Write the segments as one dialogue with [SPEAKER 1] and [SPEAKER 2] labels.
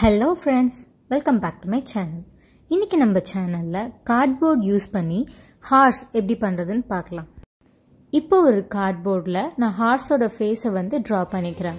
[SPEAKER 1] hello friends welcome back to my channel இன்றைக்கி நம்ம சேனலில் கார்ட்போர்ட் யூஸ் பண்ணி ஹார்ஸ் எப்படி பண்ணுறதுன்னு பார்க்கலாம் இப்போ ஒரு கார்ட்போர்டில் நான் ஹார்ஸோட ஃபேஸை வந்து ட்ரா பண்ணிக்கிறேன்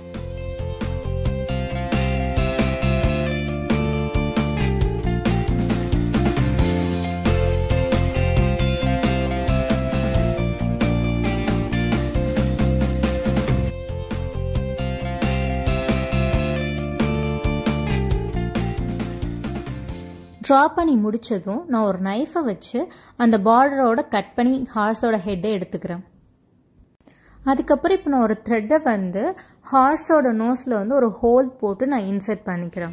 [SPEAKER 1] ட்ரா பண்ணி முடித்ததும் நான் ஒரு நைஃபை வச்சு அந்த பார்டரோட கட் பண்ணி ஹார்ஸோட ஹெட்டை எடுத்துக்கிறேன் அதுக்கப்புறம் இப்போ நான் ஒரு த்ரெட்டை வந்து ஹார்ஸோட நோஸில் வந்து ஒரு ஹோல் போட்டு நான் இன்சர்ட் பண்ணிக்கிறேன்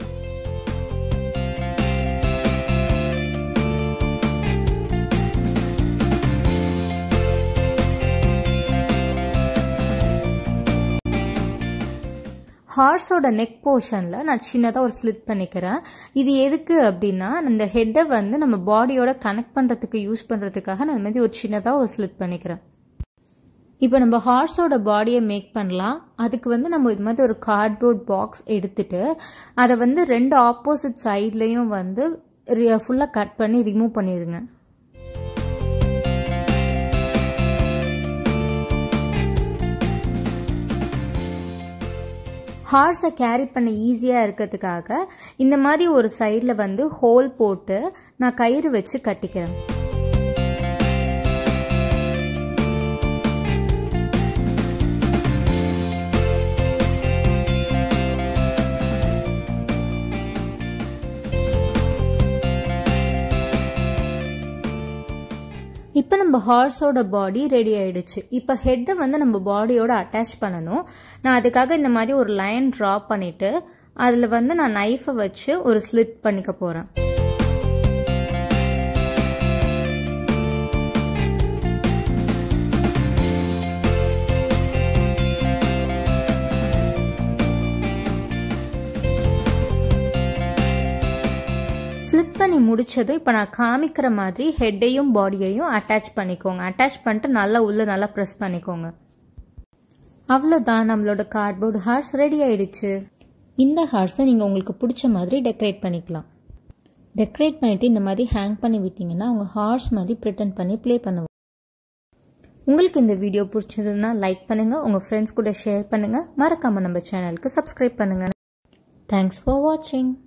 [SPEAKER 1] ஹார்ஸோட நெக் போர்ஷனில் நான் சின்னதாக ஒரு ஸ்லிட் பண்ணிக்கிறேன் இது எதுக்கு அப்படின்னா இந்த ஹெட்டை வந்து நம்ம பாடியோட கனெக்ட் பண்ணுறதுக்கு யூஸ் பண்ணுறதுக்காக நான் இந்த மாதிரி ஒரு சின்னதாக ஒரு ஸ்லிட் பண்ணிக்கிறேன் இப்போ நம்ம ஹார்ஸோட பாடியை மேக் பண்ணலாம் அதுக்கு வந்து நம்ம இது மாதிரி ஒரு கார்ட்போர்ட் பாக்ஸ் எடுத்துட்டு அதை வந்து ரெண்டு ஆப்போசிட் சைட்லேயும் வந்து ஃபுல்லாக கட் பண்ணி ரிமூவ் பண்ணிடுங்க ஹார்ஸை கேரி பண்ண ஈஸியாக இருக்கிறதுக்காக இந்த மாதிரி ஒரு சைடில் வந்து ஹோல் போட்டு நான் கயிறு வச்சு கட்டிக்கிறேன் இப்போ நம்ம ஹார்ஸோட பாடி ரெடி ஆயிடுச்சு இப்போ ஹெட்டை வந்து நம்ம பாடியோட அட்டாச் பண்ணணும் நான் அதுக்காக இந்த மாதிரி ஒரு லைன் ட்ரா பண்ணிட்டு அதில் வந்து நான் நைஃபை வச்சு ஒரு ஸ்லிட் பண்ணிக்க போகிறேன் ஸ்லிப் பண்ணி முடிச்சதும் இப்போ நான் காமிக்கிற மாதிரி ஹெட்டையும் பாடியையும் அட்டாச் பண்ணிக்கோங்க அட்டாச் பண்ணிட்டு நல்லா உள்ளே நல்லா ப்ரெஸ் பண்ணிக்கோங்க அவ்வளோதான் நம்மளோட கார்ட்போர்டு ஹார்ஸ் ரெடி ஆயிடுச்சு இந்த ஹார்ஸை நீங்கள் உங்களுக்கு பிடிச்ச மாதிரி டெக்கரேட் பண்ணிக்கலாம் டெக்கரேட் பண்ணிவிட்டு இந்த மாதிரி ஹேங் பண்ணி விட்டீங்கன்னா உங்கள் ஹார்ஸ் மாதிரி ப்ரிட்டன் பண்ணி ப்ளே பண்ணுவோம் உங்களுக்கு இந்த வீடியோ பிடிச்சதுன்னா லைக் பண்ணுங்கள் உங்கள் ஃப்ரெண்ட்ஸ் கூட ஷேர் பண்ணுங்கள் மறக்காமல் நம்ம சேனலுக்கு சப்ஸ்கிரைப் பண்ணுங்கள் தேங்க்ஸ் ஃபார் வாட்சிங்